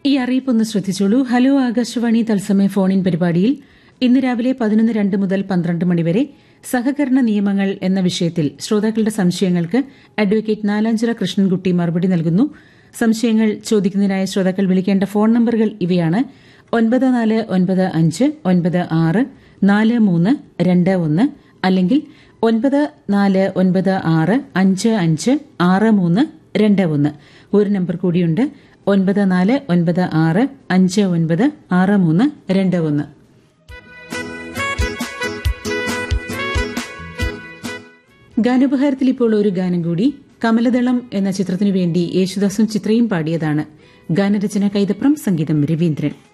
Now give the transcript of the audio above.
ഈ അറിയിപ്പൊന്ന് ശ്രദ്ധിച്ചോളൂ ഹലോ ആകാശവാണി തത്സമയ ഫോണിൻ പരിപാടിയിൽ ഇന്ന് രാവിലെ പതിനൊന്ന് രണ്ട് മുതൽ പന്ത്രണ്ട് മണിവരെ സഹകരണ നിയമങ്ങൾ എന്ന വിഷയത്തിൽ ശ്രോതാക്കളുടെ സംശയങ്ങൾക്ക് അഡ്വക്കേറ്റ് നാലാഞ്ചിറ കൃഷ്ണൻകുട്ടി മറുപടി നൽകുന്നു സംശയങ്ങൾ ചോദിക്കുന്നതിനായ ശ്രോതാക്കൾ വിളിക്കേണ്ട ഫോൺ നമ്പറുകൾ ഇവയാണ് ഒൻപത് നാല് ഒൻപത് അഞ്ച് ഒൻപത് ആറ് നാല് മൂന്ന് രണ്ട് ഒന്ന് അല്ലെങ്കിൽ ഒൻപത് നാല് ഒൻപത് ആറ് അഞ്ച് അഞ്ച് ആറ് മൂന്ന് രണ്ട് ഒന്ന് ഒരു നമ്പർ കൂടിയുണ്ട് ഒൻപത് നാല് ഒൻപത് ആറ് അഞ്ച് ഒൻപത് ആറ് മൂന്ന് രണ്ട് ഒന്ന് ഗാനോപഹാരത്തിൽ ഇപ്പോൾ ഒരു ഗാനം കൂടി കമലദളം എന്ന ചിത്രത്തിനു വേണ്ടി യേശുദാസും ചിത്രയും പാടിയതാണ് ഗാനരചന കൈതപ്രം സംഗീതം രവീന്ദ്രൻ